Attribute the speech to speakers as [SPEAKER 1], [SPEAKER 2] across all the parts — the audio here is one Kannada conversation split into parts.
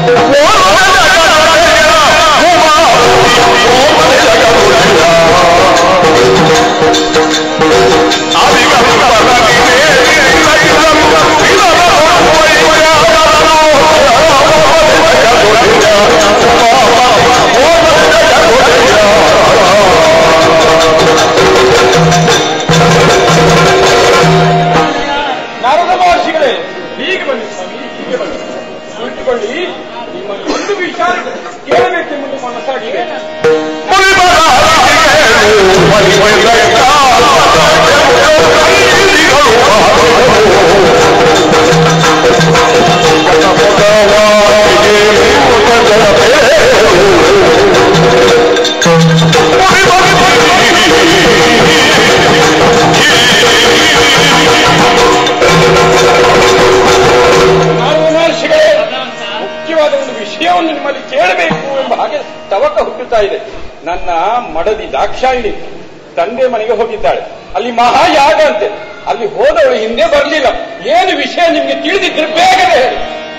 [SPEAKER 1] ನಾರದ ಮಹರ್ಷಿಗಳೇ ಹೀಗೆ ಬನ್ನಿ ಸ್ವಾಮಿ ಹೀಗೆ ಬನ್ನಿ ಕುಳಿತುಕೊಳ್ಳಿ ನಿಮ್ಮನ್ನು ಒಂದು ವಿಷಯ ಕೇಳಬೇಕೆಂಬುದು ಮನಸ್ಸಾಗಿದೆ ನಾರದ ಮಹರ್ಷಿಗಳೇ ಮುಖ್ಯವಾದ ಒಂದು ವಿಷಯವನ್ನು ನಿಮ್ಮಲ್ಲಿ ಕೇಳಬೇಕು ಎಂಬ ಹಾಗೆ ತವಕ ಹುಟ್ಟುತ್ತಾ ಇದೆ ನನ್ನ ಮಡದಿ ದಾಕ್ಷಾಯಿಣಿ ತಂದೆ ಮನೆಗೆ ಹೋಗಿದ್ದಾಳೆ ಅಲ್ಲಿ ಮಹಾಯಾಗ ಅಂತೆ ಅಲ್ಲಿ ಹೋದವಳು ಹಿಂದೆ ಬರಲಿಲ್ಲ ಏನು ವಿಷಯ ನಿಮ್ಗೆ ತಿಳಿದಿದ್ರೆ ಬೇಗನೆ ಹೇಳಿ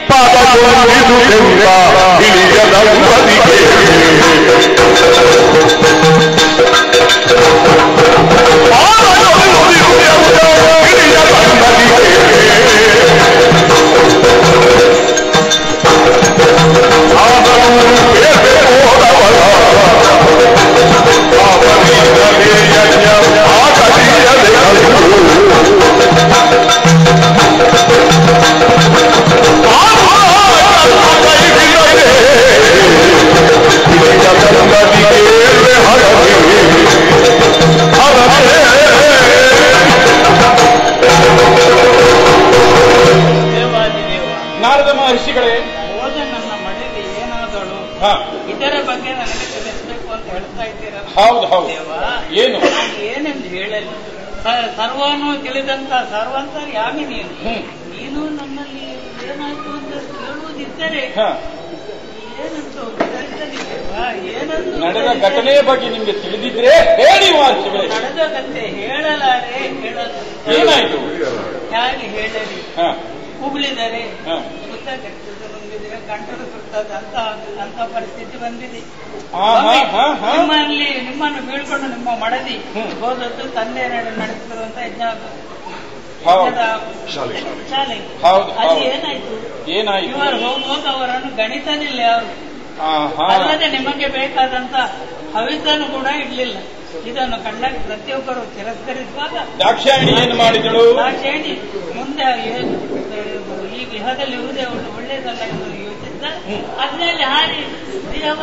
[SPEAKER 2] ದೇವಾದಿದೇವ
[SPEAKER 1] ನಾರದ ಮಹರ್ಷಿಗಳೇ
[SPEAKER 2] ಹೋದ ನನ್ನ ಮನೆಯಲ್ಲಿ ಏನಾದಳು
[SPEAKER 1] ಹಾ
[SPEAKER 2] ಇದರ ಬಗ್ಗೆ ನನಗೆ ತಿಳಿಸ್ಬೇಕು ಅಂತ ಹೇಳ್ತಾ ಇದ್ದೀರಲ್ಲ
[SPEAKER 1] ಹೌದು ಹೌದು
[SPEAKER 2] ದೇವ
[SPEAKER 1] ಏನು
[SPEAKER 2] ನಾನು ಏನೆಂದು ಹೇಳಲಿ ಸ- ಸರ್ವನು ತಿಳಿದಂತ ಸರ್ವಂತರ ಯಾಮಿ ನೀನು
[SPEAKER 1] ಹ್ಮ್.
[SPEAKER 2] ನೀನು ನನ್ನಲ್ಲಿ ಏನಾಯ್ತು ಅಂತ ಕೇಳುವುದಿದ್ದರೆ
[SPEAKER 1] ಹಾ
[SPEAKER 2] ಏನಂತ ವಿವರಿಸಲಿ ದೇವ ಏನಂದು
[SPEAKER 1] ನಡೆದ
[SPEAKER 2] ವಿವರಿಸಲಿ?
[SPEAKER 1] ಘಟನೆಯ ಬಗ್ಗೆ ನಿಮ್ಗೆ ತಿಳಿದಿದ್ರೆ ಹೇಳಿ ಮಹರ್ಷಿಗಳೇ
[SPEAKER 2] ನಡೆದ ಕತೆ ಹೇಳಲಾರೆ ಹೇಳಲು
[SPEAKER 1] ಏನಾಯ್ತು
[SPEAKER 2] ಹೇಗೆ ಹೇಳಲಿ
[SPEAKER 1] ಹಾ
[SPEAKER 2] ಉಗುಳಿದರೆ
[SPEAKER 1] ಹಾ.
[SPEAKER 2] ಸುತ್ತ ಕೆಟ್ಟದ್ದು ಬಂದಿದೆ ಕಂಠದ ಸುತ್ತದ ಅಂತ ಅಂತ ಪರಿಸ್ಥಿತಿ ಬಂದಿದೆ
[SPEAKER 1] ಆ, ಹಾ, ಹಾ, ಹಾ.
[SPEAKER 2] ನಿಮ್ಮಲ್ಲಿ ನಿಮ್ಮನ್ನು ಬೀಳ್ಕೊಂಡು ನಿಮ್ಮ ಮಡದಿ
[SPEAKER 1] ಹ್ಮ್.
[SPEAKER 2] ಹೋದದ್ದು ತಂದೆ ನಡೆ- ನಡೆಸಿರುವಂತ ಯಜ್ಞ
[SPEAKER 1] ಹೌದು.
[SPEAKER 2] ಯಜ್ಞದ ಶಾಲೆ
[SPEAKER 1] ಹೌದು,
[SPEAKER 2] ಅಲ್ಲಿ
[SPEAKER 1] ಹೌದು.
[SPEAKER 2] ಏನಾಯ್ತು
[SPEAKER 1] ಏನಾಯ್ತು
[SPEAKER 2] ಇವರು ಹೋಗುವಾಗ ಅವರನ್ನು ಗಣಿತನಿಲ್ಲ ಯಾರು
[SPEAKER 1] ಆ, ಹಾ.
[SPEAKER 2] ಅಲ್ಲದೆ ನಿಮಗೆ ಬೇಕಾದಂತ ಹವಿತನ್ನು ಕೂಡ ಇಡ್ಲಿಲ್ಲ ಇದನ್ನು ಕಂಡಾಗ ಪ್ರತಿಯೊಬ್ಬರು ತಿರಸ್ಕರಿಸುವಾಗ
[SPEAKER 1] ದಾಕ್ಷಾಯಿಣಿ ಏನು ಮಾಡಿದಳು
[SPEAKER 2] ದಾಕ್ಷಾಯಣಿ ಮುಂದೆ ಏನು ಈ ವಿಹದಲ್ಲಿ ಇರುವುದೇ ಒಳ್ಳೆ- ಒಳ್ಳೆಯದಲ್ಲ ಎಂದು ಯೋಚಿಸಿದ ಅದರಲ್ಲಿ ಹಾರಿ ದೇವ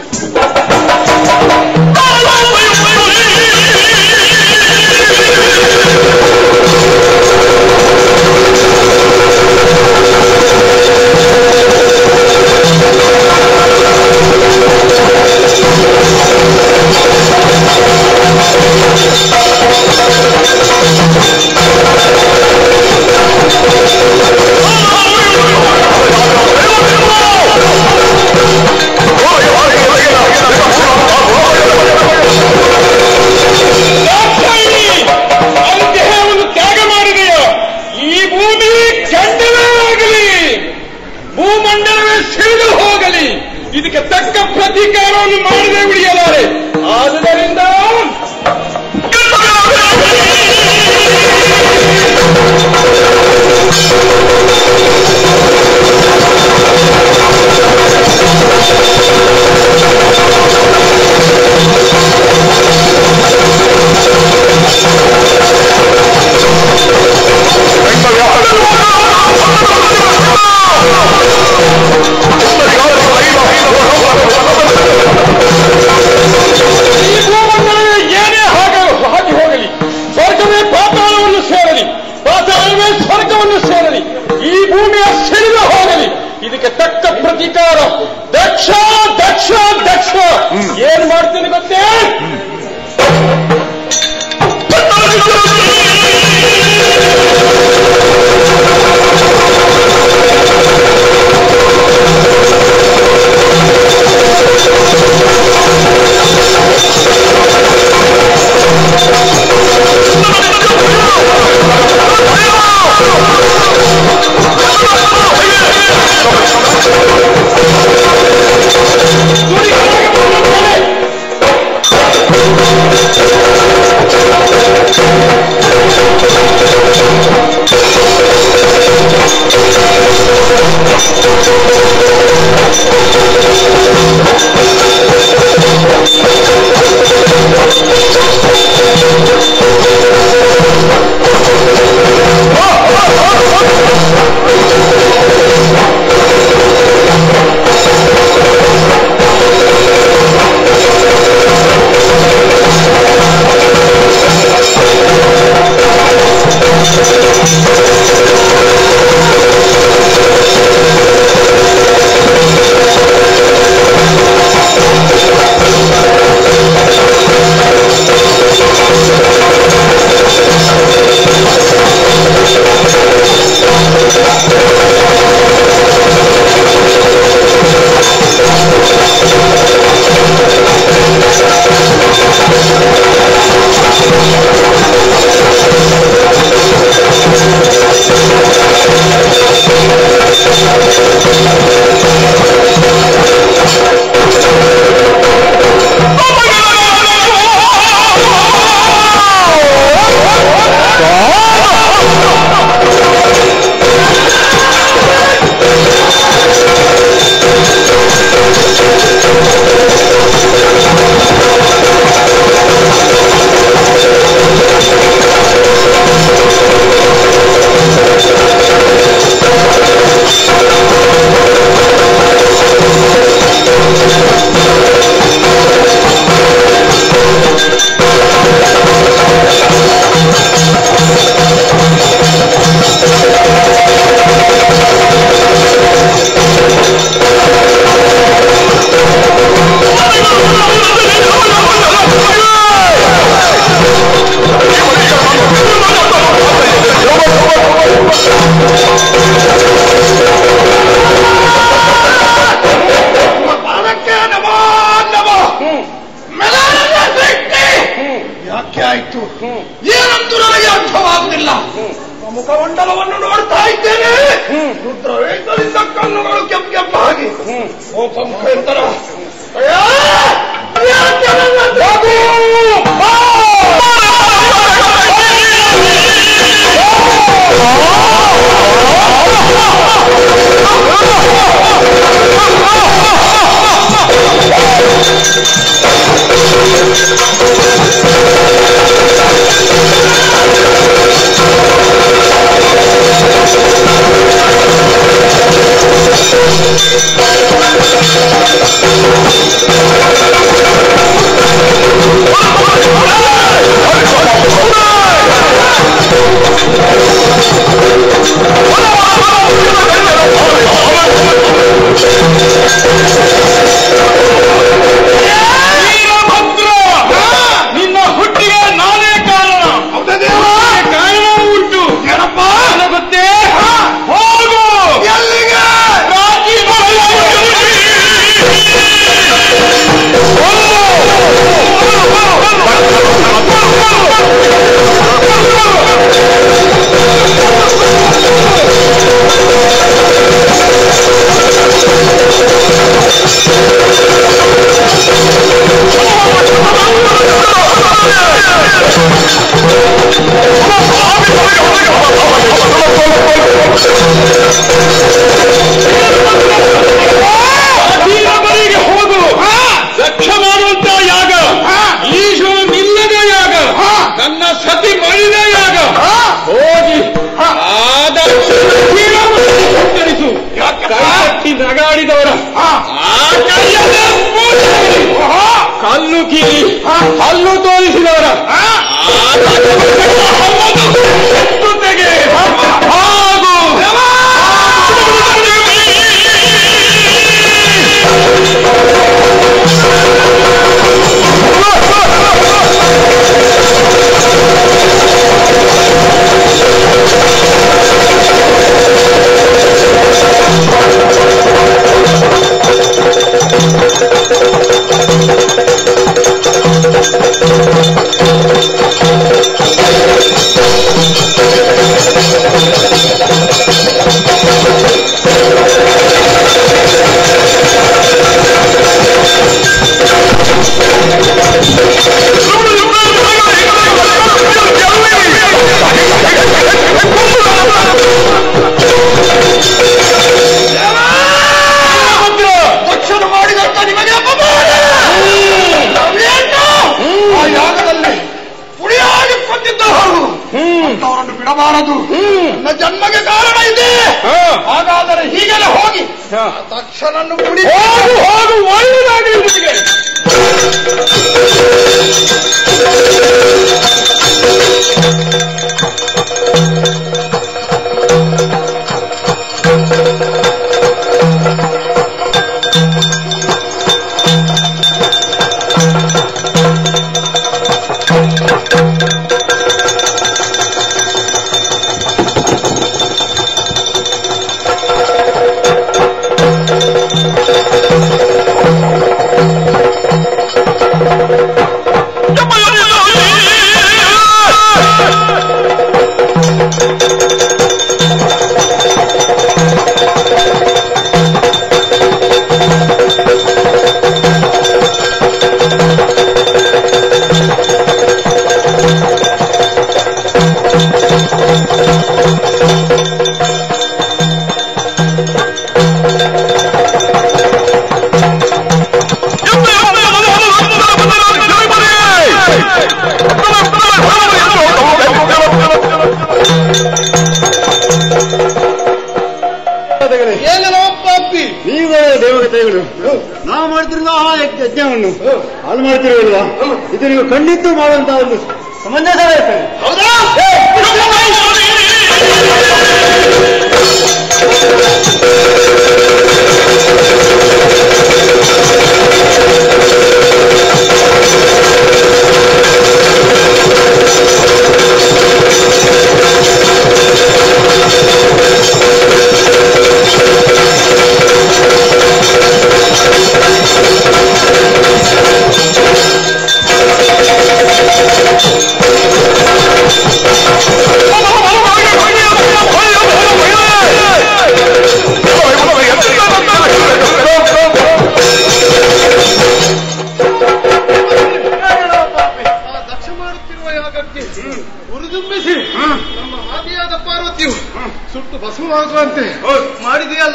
[SPEAKER 1] ದಾಕ್ಷಾಯಿಣಿ ದೇಹವನ್ನು ತ್ಯಾಗ ಮಾಡಿದೆಯೋ ಈ ಭೂಮಿ ಚಂಡವೇ ಆಗಲಿ ಭೂಮಂಡಲವೇ ಸಿಡಿದು ಹೋಗಲಿ ಇದಕ್ಕೆ ತಕ್ಕ ಪ್ರತೀಕಾರವನ್ನು ಮಾಡದೆ ಉಳಿಯಲಾರೆ ಆದುದರಿಂದ ಈ ಭೂಮಂಡಲವೇ ಏನೇ ಹಾಗ ಹಾಗೆ ಹೋಗಲಿ ಸ್ವರ್ಗವೇ ಪಾತಾಳವನ್ನು ಸೇರಲಿ ಪಾತಾಳವೇ ಸ್ವರ್ಗವನ್ನು ಸೇರಲಿ ಈ ಭೂಮಿಯ ಸಿಡಿದು ಹೋಗಲಿ ಇದಕ್ಕೆ ತಕ್ಕ ಪ್ರತೀಕಾರ ದಕ್ಷ ದಕ್ಷ ದಕ್ಷ ಏನ್ ಮಾಡ್ತೀನಿ ಗೊತ್ತೇ
[SPEAKER 3] ¡Vamos!
[SPEAKER 1] ಓ ಸಂಕೇತರ ಯಾಕೆ ನನ್ನ ಮಗು? ಬಾ! ವೀರಭದ್ರ! ನಿನ್ನ ಹುಟ್ಟಿಗೆ ನಾನೇ ಕಾರಣ ಅದಕ್ಕೆ ಕಾರಣ ಉಂಟು ಏನಪ್ಪ ಗೊತ್ತೇ ಹೋಗು ಎಲ್ಲಿಗೆ ವೀರಬಲಿಗೆ ಹೋಗು ದಕ್ಷ ಮಾಡುವಂತ ಯಾಗ ಈಶ್ವರ ನಿಲ್ಲದ ಯಾಗ ನನ್ನ ಸತಿ ಮಳಿದ ಯಾಗ ಹೋಗಿ ಆದರಿಸು ಕೈಕಟ್ಟಿ ನಗಾಡಿದವರ ಆ ಕೈಯನ್ನೇ ಪೂಜೆ ಮಾಡಿ. ಕಲ್ಲು ಕೀಲಿ ಹಲ್ಲು ತೋರಿಸಿದವರ ಆ ಹಲ್ಲನ್ನು ಎತ್ತು ತೆಗೆ ಹಾಗೂ ತಕ್ಷಣ ಮಾಡಿದಂತ ನಿಮಗೆ ಅಪಮಾನ! ನಾವೇನು? ಆ ಯಾಗದಲ್ಲಿ ಪುಡಿಯಾಗಿ ಕೊಂದಿದ್ದವರು ಅವರನ್ನು ಬಿಡಬಾರದು ನನ್ನ ಜನ್ಮಕ್ಕೆ ಕಾರಣ ಇದೆ ಹಾಗಾದರೆ ಹೀಗೆಲ್ಲ ಹೋಗಿ ತಕ್ಷಣನ್ನು ಪುಡಿ ಹೋಗು ಹೋಗು ಒಳ್ಳೆಯದಾಗಲಿ ನಿಮಗೆ
[SPEAKER 3] ಏನೇನೋ ಪಾಪಿ
[SPEAKER 4] ನೀವುಗಳ ದೇವತೆಗಳು ನಾವು ಮಾಡ್ತಿರುವ ಆ ಯಜ್ಞ- ಯಜ್ಞವನ್ನು ಹಾಳು ಮಾಡ್ತಿರುವಲ್ವಾ ಇದು ನೀವು ಖಂಡಿತ ಮಾಡುವಂತಹ ಒಂದು ಸಮಂಜಸ ಬೇಕು
[SPEAKER 3] ಹೌದಾ
[SPEAKER 1] ¡Vamos, vamos, vamos!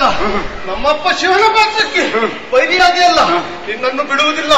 [SPEAKER 3] ಅಲ್ಲ ನಮ್ಮಪ್ಪ ಶಿವನ ಪಾತ್ರಕ್ಕೆ ಬೈರಿಯಾಗಿ ಅಲ್ಲ ನಿನ್ನನ್ನು ಬಿಡುವುದಿಲ್ಲ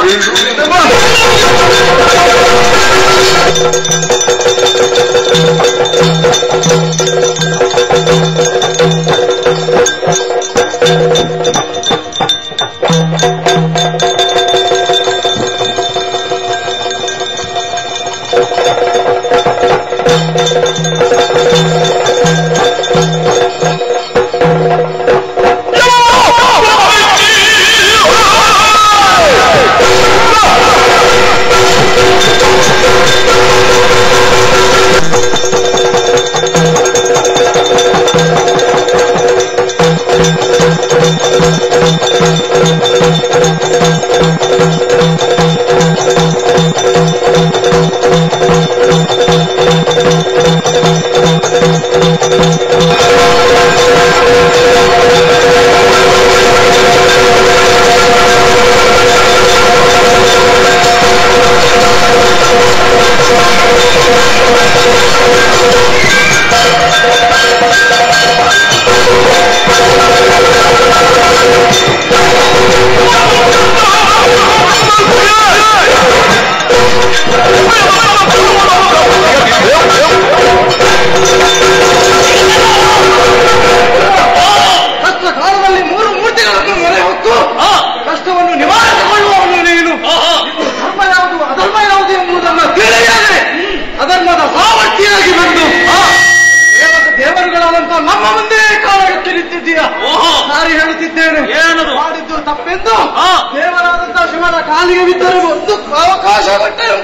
[SPEAKER 3] ಕಷ್ಟ ಕಾಲದಲ್ಲಿ ಮೂರು ಮೂರ್ತಿಗಳನ್ನು ಮೊರೆ ಹೊತ್ತು ಕಷ್ಟವನ್ನು ನಿವಾರಿಸಿಕೊಳ್ಳುವವನು ನೀನು ಇದು ಧರ್ಮ ಯಾವುದು ಅಧರ್ಮ ಯಾವುದು ಎಂಬುದನ್ನು ತಿಳಿಯದೆ ಅಧರ್ಮದ ಸಾವರ್ತಿಯಾಗಿ ಬಂದು ದೇವರ ದೇವರುಗಳಾದಂತ ನಮ್ಮ ಮುಂದೆ ಕಾಲಕ್ಕೆ ನಿಂತಿದ್ದೀಯ ಸಾರಿ ಹೇಳುತ್ತಿದ್ದೇನೆ ಮಾಡಿದ್ದು ತಪ್ಪೆಂದು ದೇವರಾದಂತ ಶಿವನ ಕಾಲಿಗೆ ಬಿದ್ದರೆ ಒಂದು ಅವಕಾಶ ಕೊಟ್ಟರು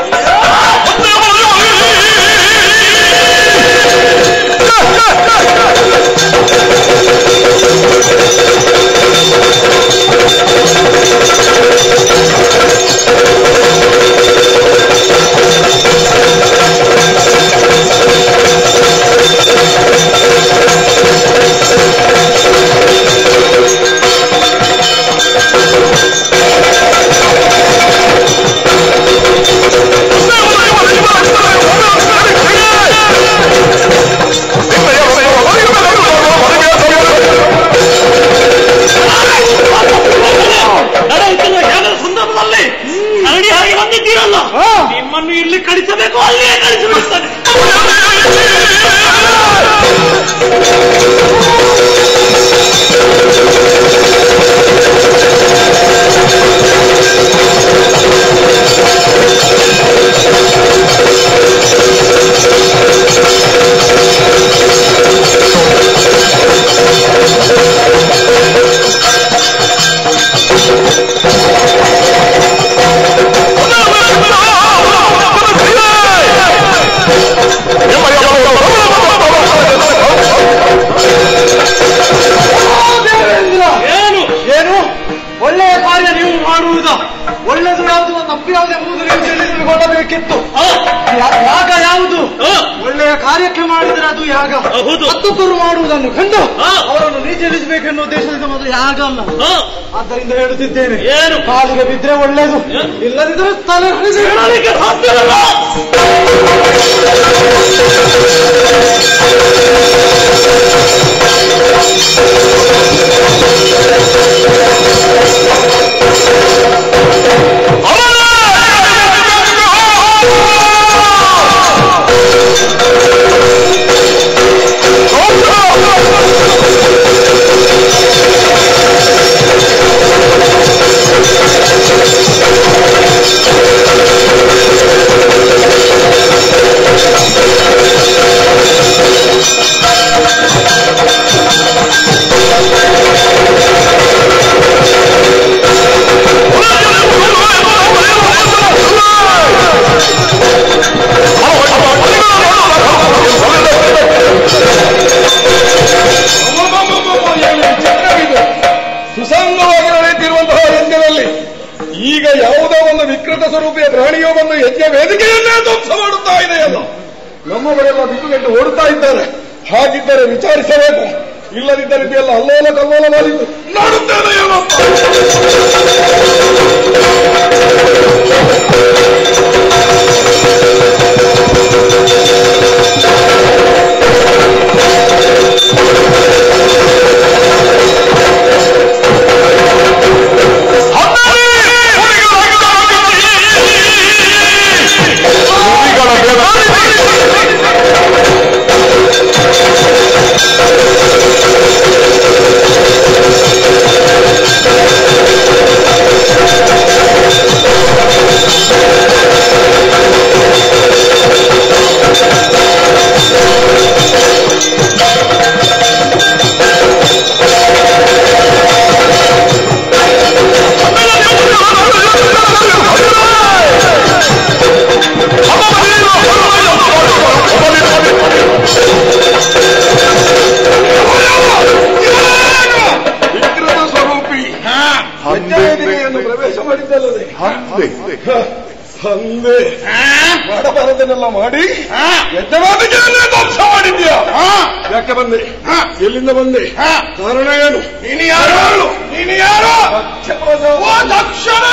[SPEAKER 5] ನಡೆಯುತ್ತಿರುವ ಯಾವ್ದಾರ ಸಂದರ್ಭದಲ್ಲಿ ಕರಡಿಯಾಗಿ ಬಂದಿದ್ದೀರಲ್ಲ ನಿಮ್ಮನ್ನು ಇಲ್ಲಿ ಕಳಿಸಬೇಕು ಅಲ್ಲಿಯೇ ಕಳಿಸಿಬಿಡುತ್ತಾನೆ
[SPEAKER 3] ಏನು ಏನು ಒಳ್ಳೆಯ ಕಾರ್ಯ ನೀವು ಮಾಡುವುದ ಒಳ್ಳೆದು ಯಾವುದು ತಪ್ಪು ಯಾವುದು ಎಂಬುದು ನೀವು ತಿಳಿದುಕೊಳ್ಳಬೇಕಿತ್ತು ಯಾ- ಯಾಗ ಯಾವುದು ಒಳ್ಳೆಯ ಕಾರ್ಯಕ್ಕೆ ಮಾಡಿದರೆ ಅದು ಯಾಗ
[SPEAKER 5] ಹೌದು.
[SPEAKER 3] ಮತ್ತೊಬ್ಬರು ಮಾಡುವುದನ್ನು ಕಂಡು
[SPEAKER 5] ಹಾ.
[SPEAKER 3] ಅವರನ್ನು ನೀಚರಿಸಬೇಕೆನ್ನುವ ಉದ್ದೇಶದಿಂದ ಮೊದಲು ಯಾಗ ಅಲ್ಲ ಆದ್ದರಿಂದ ಹೇಳುತ್ತಿದ್ದೇನೆ
[SPEAKER 5] ಏನು
[SPEAKER 3] ಕಾಲಿಗೆ ಬಿದ್ರೆ ಒಳ್ಳೆಯದು ಇಲ್ಲದಿದ್ದರೆ ತಲೆ ಹರಿಸಿ
[SPEAKER 5] ಹೇಳಲಿಕ್ಕೆ ಸಾಧ್ಯವಿಲ್ಲ
[SPEAKER 1] ಸುಸಂಗವಾಗಿ ನಡೆಯುತ್ತಿರುವಂತಹ ಯಜ್ಞದಲ್ಲಿ ಈಗ ಯಾವುದೋ ಒಂದು ವಿಕೃತ ಸ್ವರೂಪಿಯ ಪ್ರಾಣಿಯೋ ಬಂದು ಯಜ್ಞ ವೇದಿಕೆಯನ್ನೇ ಧ್ವಂಸ ಮಾಡುತ್ತಾ ಇದೆಯಲ್ಲ ನಮ್ಮವರೆಲ್ಲ ಬಿಟ್ಟುಗೆಟ್ಟು ಓಡುತ್ತಾ ಇದ್ದಾರೆ ಹಾಗಿದ್ದರೆ ವಿಚಾರಿಸಬೇಕು ಇಲ್ಲದಿದ್ದರೆ ಇದೆಲ್ಲ ಅಲ್ಲೋಲ ಕಲ್ಲೋಲ ಮಾಡಿದ್ದು ನೋಡುತ್ತೇನೆ ಏನಪ್ಪ
[SPEAKER 3] ಆ
[SPEAKER 1] ಮಾಡಿದ್ದಲ್ಲದೆ
[SPEAKER 6] ಹಂದೆ
[SPEAKER 1] ಹಂದೆ ಮಾಡಬಾರದನ್ನೆಲ್ಲ ಮಾಡಿ ಯಜಮಾನಿಗೆಲ್ಲ ಧ್ವಂಸ ಮಾಡಿದ್ಯಾ ಯಾಕೆ ಬಂದೆ ಎಲ್ಲಿಂದ ಬಂದೆ ಕಾರಣ ಏನು ನೀನು ಯಾರು ನೀನು ಯಾರು ಓ ದಕ್ಷಿಣ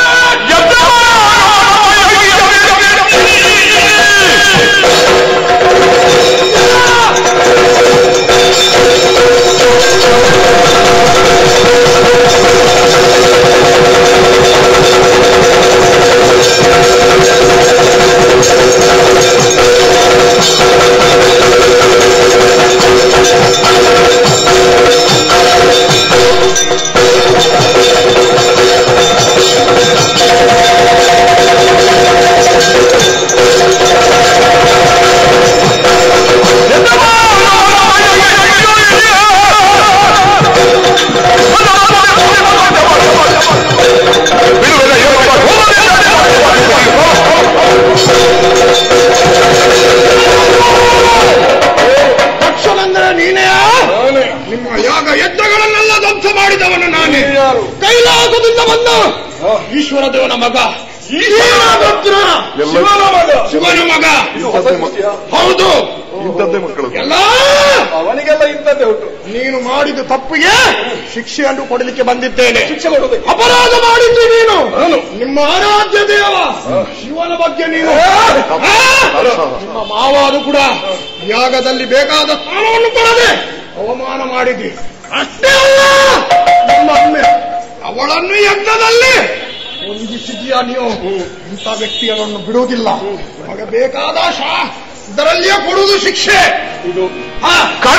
[SPEAKER 5] ದಕ್ಷನಂದ್ರೆ ನೀನೇ ನಿಮ್ಮ ಯಾಗ ಯಜ್ಞಗಳನ್ನೆಲ್ಲ ಧ್ವಂಸ ಮಾಡಿದವನು ನಾನೇ
[SPEAKER 1] ಯಾರು
[SPEAKER 5] ಕೈಲಾಸದಿಂದ ಬಂದ ಈಶ್ವರ ದೇವನ ಮಗ ಈಶ್ವರ
[SPEAKER 1] ಶಿವನ ಮಗ
[SPEAKER 5] ಶಿವನ ಮಗ
[SPEAKER 6] ಇಂಥದ್ದೇ ಮಕ್ಕಳು
[SPEAKER 5] ಹೌದು
[SPEAKER 6] ಇಂಥದ್ದೇ ಮಕ್ಕಳು
[SPEAKER 5] ಎಲ್ಲ
[SPEAKER 1] ಅವನಿಗೆಲ್ಲ ಇಂಥದ್ದೇ ಉಂಟು
[SPEAKER 5] ನೀನು ಮಾಡಿದ ತಪ್ಪಿಗೆ ಶಿಕ್ಷೆಯನ್ನು ಕೊಡಲಿಕ್ಕೆ ಬಂದಿದ್ದೇನೆ
[SPEAKER 1] ಶಿಕ್ಷೆ ಕೊಡುವುದಕ್ಕೆ
[SPEAKER 5] ಅಪರಾಧ ಮಾಡಿದ್ದು ನೀನು ನಿಮ್ಮ ಆರಾಧ್ಯ ದೇವ ಶಿವನ ಬಗ್ಗೆ ನೀನು ಆ? ನಿಮ್ಮ ಮಾವಾರು ಕೂಡ ಯಾಗದಲ್ಲಿ ಬೇಕಾದ ಸ್ಥಾನವನ್ನು ಕೊಡದೆ ಅವಮಾನ ಮಾಡಿದ್ರಿ ಅಷ್ಟೇ ಅಲ್ಲ ನಿಮ್ಮ ಅಮ್ಮೆ ಅವಳನ್ನು ಯಜ್ಞದಲ್ಲಿ ಹೊಂದಿಸಿದೀಯ ನೀವು ಇಂಥ ವ್ಯಕ್ತಿಗಳನ್ನು ಬಿಡುವುದಿಲ್ಲ ನಮಗೆ ಬೇಕಾದ ಶಾ ಇದರಲ್ಲಿಯೇ ಕೊಡುವುದು ಶಿಕ್ಷೆ ಇದು ಹಾ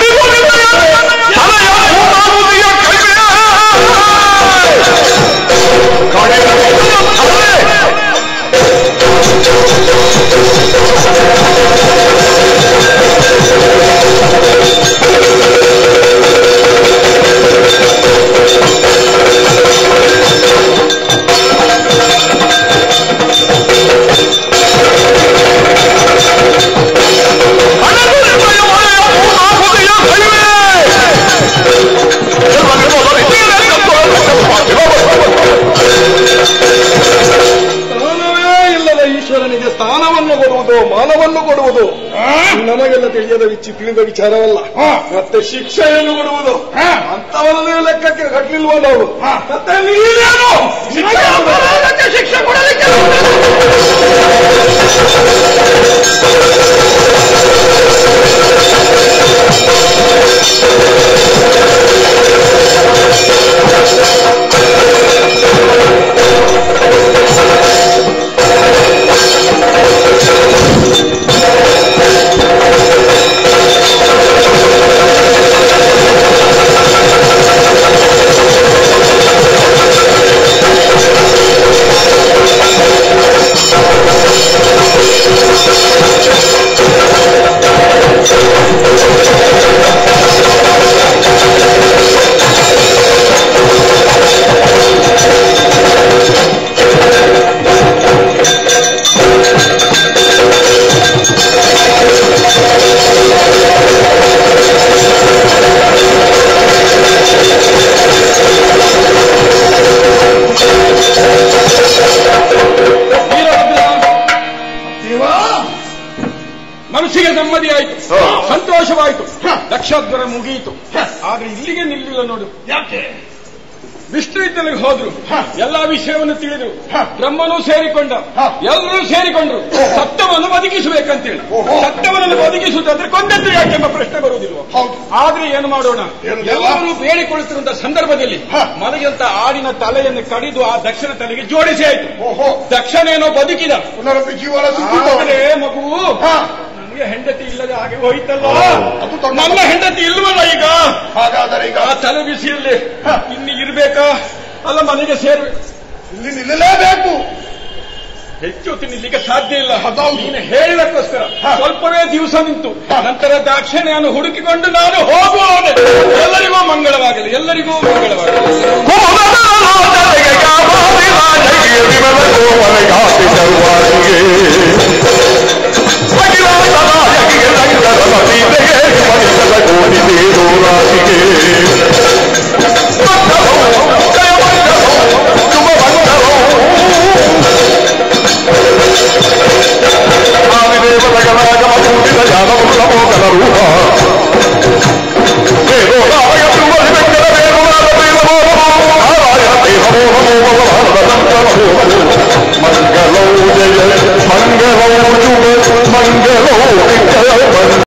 [SPEAKER 1] ಸ್ಥಾನವೇ ಇಲ್ಲದ ಈಶ್ವರನಿಗೆ ಸ್ಥಾನವನ್ನು ಕೊಡುವುದು ಮಾನವನ್ನು ಕೊಡುವುದು ನಮಗೆಲ್ಲ ತಿಳಿಯದ ವಿಚ್ಚಿ ತಿಳಿದ ವಿಚಾರವಲ್ಲ ಮತ್ತೆ ಶಿಕ್ಷೆಯನ್ನು ಕೊಡುವುದು ಅಂತವನ್ನೇ ಲೆಕ್ಕಕ್ಕೆ ಕಟ್ಟಲಿಲ್ವ ನಾವು ಮತ್ತೆ ನೀನೇನು
[SPEAKER 5] ನಿಮಗೆ ಅಪರಾಧಕ್ಕೆ ಶಿಕ್ಷೆ ಕೊಡಲಿಕ್ಕೆ
[SPEAKER 1] ಮನಸ್ಸಿಗೆ ನೆಮ್ಮದಿ ಆಯಿತು ಸಂತೋಷವಾಯಿತು ಲಕ್ಷಾಧ್ವರ ಮುಗಿಯಿತು ಆದ್ರೆ ಇಲ್ಲಿಗೆ ನಿಲ್ಲಿಲ್ಲ ನೋಡು
[SPEAKER 5] ಯಾಕೆ
[SPEAKER 1] ವಿಶ್ವವಿದ್ಯಾಲಯಕ್ಕೆ ಹೋದ್ರು ಎಲ್ಲಾ ವಿಷಯವನ್ನು ತಿಳಿದ್ರು ಬ್ರಹ್ಮನು ಸೇರಿಕೊಂಡ ಎಲ್ಲರೂ ಸೇರಿಕೊಂಡ್ರು ಸತ್ಯವನ್ನು ಬದುಕಿಸಬೇಕಂತೇಳಿ ಸತ್ಯವನ್ನು ಬದುಕಿಸುವುದಾದ್ರೆ ಕೊಂದದ್ದು ಯಾಕೆ ಎಂಬ ಪ್ರಶ್ನೆ ಬರುವುದಿಲ್ವ ಆದ್ರೆ ಏನು ಮಾಡೋಣ ಎಲ್ಲರೂ ಬೇಡಿಕೊಳ್ಳುತ್ತಿರುವಂತಹ ಸಂದರ್ಭದಲ್ಲಿ ಮನೆಯಂತ ಆಡಿನ ತಲೆಯನ್ನು ಕಡಿದು ಆ ದಕ್ಷಿಣ ತಲೆಗೆ ಜೋಡಿಸಿ ಆಯ್ತು ದಕ್ಷನೇನೋ ಬದುಕಿದ
[SPEAKER 5] ಪುನರಪಿ ಜೀವನ
[SPEAKER 1] ಆದರೆ ಮಗು ನಮಗೆ ಹೆಂಡತಿ ಇಲ್ಲದೆ ಹಾಗೆ ಹೋಯ್ತಲ್ಲ
[SPEAKER 5] ಅದು ದೊಡ್ಡ-
[SPEAKER 1] ನಮ್ಮ ಹೆಂಡತಿ ಇಲ್ವಲ್ಲ ಈಗ
[SPEAKER 5] ಹಾಗಾದರೆ ಈಗ
[SPEAKER 1] ಆ ತಲೆ ಬಿಸಿಯಲ್ಲಿ ಇಲ್ಲಿ ಇರ್ಬೇಕಾ ಅಲ್ಲ ಮನೆಗೆ ಸೇರ್ಬೇಕು
[SPEAKER 5] ಇಲ್ಲಿ ನಿಲ್ಲಲೇಬೇಕು
[SPEAKER 1] ಹೆಚ್ಚು ಹೊತ್ತು ನಿಲ್ಲಿಕ್ಕೆ ಸಾಧ್ಯ ಇಲ್ಲ
[SPEAKER 5] ಅದೌದು.
[SPEAKER 1] ನೀನು ಹೇಳಿದಕ್ಕೋಸ್ಕರ ಸ್ವಲ್ಪವೇ ದಿವಸ ನಿಂತು ನಂತರ ದಾಕ್ಷಿಣ್ಯವನ್ನು ಹುಡುಕಿಕೊಂಡು ನಾನು ಹೋಗುವವನೆ ಎಲ್ಲರಿಗೂ ಮಂಗಳವಾಗಲಿ ಎಲ್ಲರಿಗೂ ಮಂಗಳವಾಗಲಿ
[SPEAKER 6] ಸರ್ವಾಂಗೆ